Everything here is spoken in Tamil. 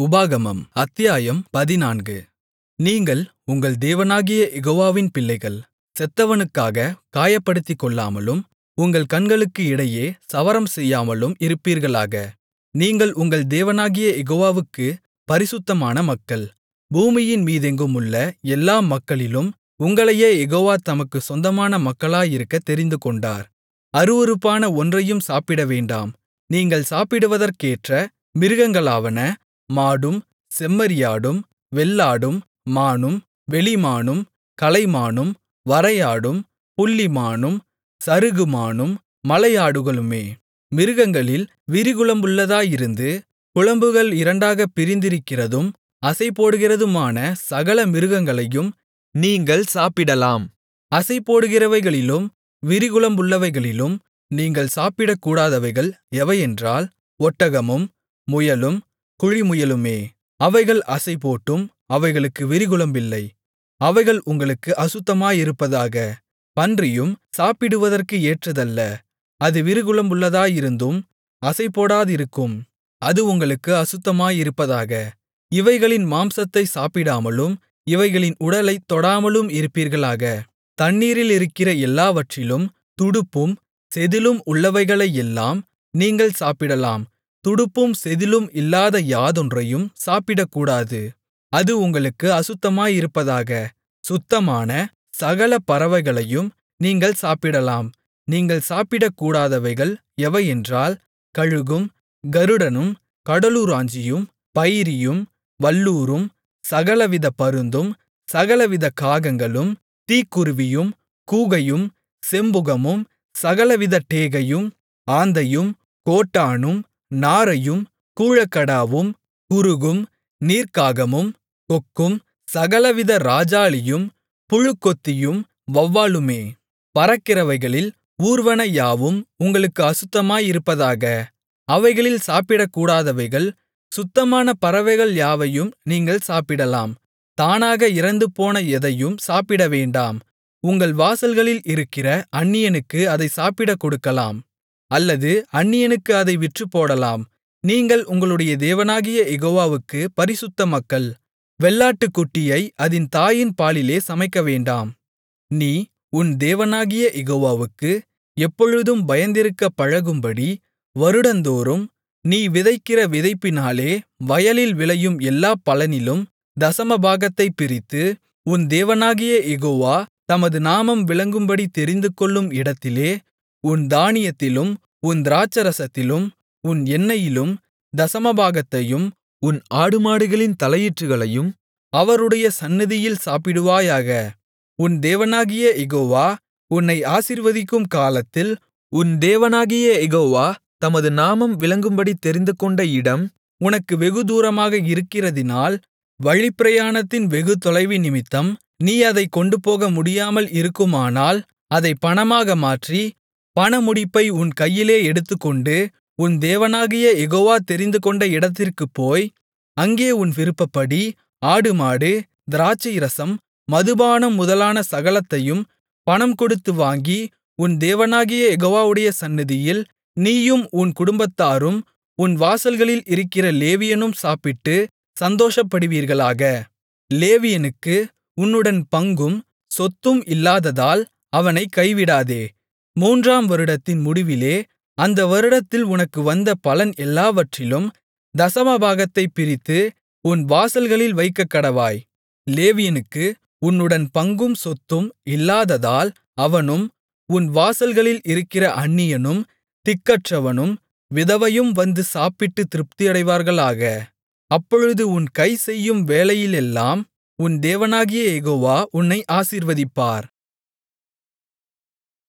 உபாகமம் அத்தியாயம் பதினான்கு நீங்கள் உங்கள் தேவனாகிய யெகோவாவின் பிள்ளைகள் செத்தவனுக்காகக் காயப்படுத்திக்கொள்ளாமலும் உங்கள் கண்களுக்கு இடையே சவரம் செய்யாமலும் இருப்பீர்களாக நீங்கள் உங்கள் தேவனாகிய யெகோவாவுக்குப் பரிசுத்தமான மக்கள் பூமியின் மீதெங்குமுள்ள எல்லா மக்களிலும் உங்களையே யெகோவா தமக்குச் சொந்தமான மக்களாயிருக்கத் தெரிந்துகொண்டார் அருவருப்பான ஒன்றையும் சாப்பிடவேண்டாம் நீங்கள் சாப்பிடுவதற்கேற்ற மிருகங்களாவன மாடும் செம்மறியாடும் வெள்ளாடும் மானும் வெளிமானும் கலைமானும் வரையாடும் புள்ளிமானும் சருகுமானும் மலையாடுகளுமே மிருகங்களில் விரிகுளம்புள்ளதாயிருந்து குளம்புகள் இரண்டாகப் பிரிந்திருக்கிறதும் அசைபோடுகிறதுமான சகல மிருகங்களையும் நீங்கள் சாப்பிடலாம் அசைபோடுகிறவைகளிலும் விரிகுளம்புள்ளவைகளிலும் நீங்கள் சாப்பிடக்கூடாதவைகள் எவையென்றால் ஒட்டகமும் முயலும் குழிமுயலுமே அவைகள் அசைபோட்டும் அவைகளுக்கு விரிகுளம்பில்லை அவைகள் உங்களுக்கு அசுத்தமாயிருப்பதாக பன்றியும் சாப்பிடுவதற்கு ஏற்றதல்ல அது விரிகுளம்புள்ளதாயிருந்தும் அசைபோடாதிருக்கும் அது உங்களுக்கு அசுத்தமாயிருப்பதாக இவைகளின் மாம்சத்தைச் சாப்பிடாமலும் இவைகளின் உடலைத் தொடாமலும் இருப்பீர்களாக தண்ணீரிலிருக்கிற எல்லாவற்றிலும் துடுப்பும் செதிளும் உள்ளவைகளையெல்லாம் நீங்கள் சாப்பிடலாம் துடுப்பும் செதிளும் இல்லாத யாதொன்றையும் சாப்பிடக்கூடாது அது உங்களுக்கு அசுத்தமாயிருப்பதாக சுத்தமான சகல பறவைகளையும் நீங்கள் சாப்பிடலாம் நீங்கள் சாப்பிடக்கூடாதவைகள் எவையென்றால் கழுகும் கருடனும் கடலுராஞ்சியும் பைரியும் வல்லூரும் சகலவித பருந்தும் சகலவித காகங்களும் தீக்குருவியும் கூகையும் செம்புகமும் சகலவித டேகையும் ஆந்தையும் கோட்டானும் நாரையும் கூழக்கடாவும் குருகும் நீர்க்காகமும் கொக்கும் சகலவித ராஜாளியும் புழுக்கொத்தியும் வௌவாலுமே பறக்கிறவைகளில் ஊர்வன யாவும் உங்களுக்கு அசுத்தமாயிருப்பதாக அவைகளில் சாப்பிடக்கூடாதவைகள் சுத்தமான பறவைகள் யாவையும் நீங்கள் சாப்பிடலாம் தானாக இறந்துபோன எதையும் சாப்பிடவேண்டாம் உங்கள் வாசல்களில் இருக்கிற அந்நியனுக்கு அதைச் சாப்பிடக் கொடுக்கலாம் அல்லது அந்நியனுக்கு அதை விற்றுப்போடலாம் நீங்கள் உங்களுடைய தேவனாகிய யெகோவாவுக்குப் பரிசுத்த மக்கள் வெள்ளாட்டுக்குட்டியை அதின் தாயின் பாலிலே சமைக்கவேண்டாம் நீ உன் தேவனாகிய யெகோவாவுக்கு எப்பொழுதும் பயந்திருக்கப் பழகும்படி வருடந்தோறும் நீ விதைக்கிற விதைப்பினாலே வயலில் விளையும் எல்லாப் பலனிலும் தசமபாகத்தைப் பிரித்து உன் தேவனாகிய யெகோவா தமது நாமம் விளங்கும்படி தெரிந்துகொள்ளும் இடத்திலே உன் தானியத்திலும் உன் திராட்சரசத்திலும் உன் எண்ணெயிலும் தசமபாகத்தையும் உன் ஆடுமாடுகளின் தலையீற்றுகளையும் அவருடைய சந்நிதியில் சாப்பிடுவாயாக உன் தேவனாகிய யெகோவா உன்னை ஆசீர்வதிக்கும் காலத்தில் உன் தேவனாகிய யெகோவா தமது நாமம் விளங்கும்படி தெரிந்துகொண்ட இடம் உனக்கு வெகுதூரமாக இருக்கிறதினால் வழிப்பிரயாணத்தின் வெகு தொலைவினிமித்தம் நீ அதைக் கொண்டுபோக முடியாமல் இருக்குமானால் அதைப் பணமாக மாற்றி பணமுடிப்பை உன் கையிலே எடுத்துக்கொண்டு உன் தேவனாகிய யெகோவா தெரிந்துகொண்ட இடத்திற்குப் போய் அங்கே உன் விருப்பப்படி ஆடுமாடு திராட்சைரசம் மதுபானம் முதலான சகலத்தையும் பணம் கொடுத்து வாங்கி உன் தேவனாகிய யெகோவாவுடைய சந்நிதியில் நீயும் உன் குடும்பத்தாரும் உன் வாசல்களில் இருக்கிற லேவியனும் சாப்பிட்டு சந்தோஷப்படுவீர்களாக லேவியனுக்கு உன்னுடன் பங்கும் சொத்தும் இல்லாததால் அவனைக் கைவிடாதே மூன்றாம் வருடத்தின் முடிவிலே அந்த வருடத்தில் உனக்கு வந்த பலன் எல்லாவற்றிலும் தசமபாகத்தைப் பிரித்து உன் வாசல்களில் வைக்கக்கடவாய் லேவியனுக்கு உன்னுடன் பங்கும் சொத்தும் இல்லாததால் அவனும் உன் வாசல்களில் இருக்கிற அந்நியனும் திக்கற்றவனும் விதவையும் வந்து சாப்பிட்டு திருப்தியடைவார்களாக அப்பொழுது உன் கை செய்யும் வேலையிலெல்லாம் உன் தேவனாகிய யெகோவா உன்னை ஆசீர்வதிப்பார்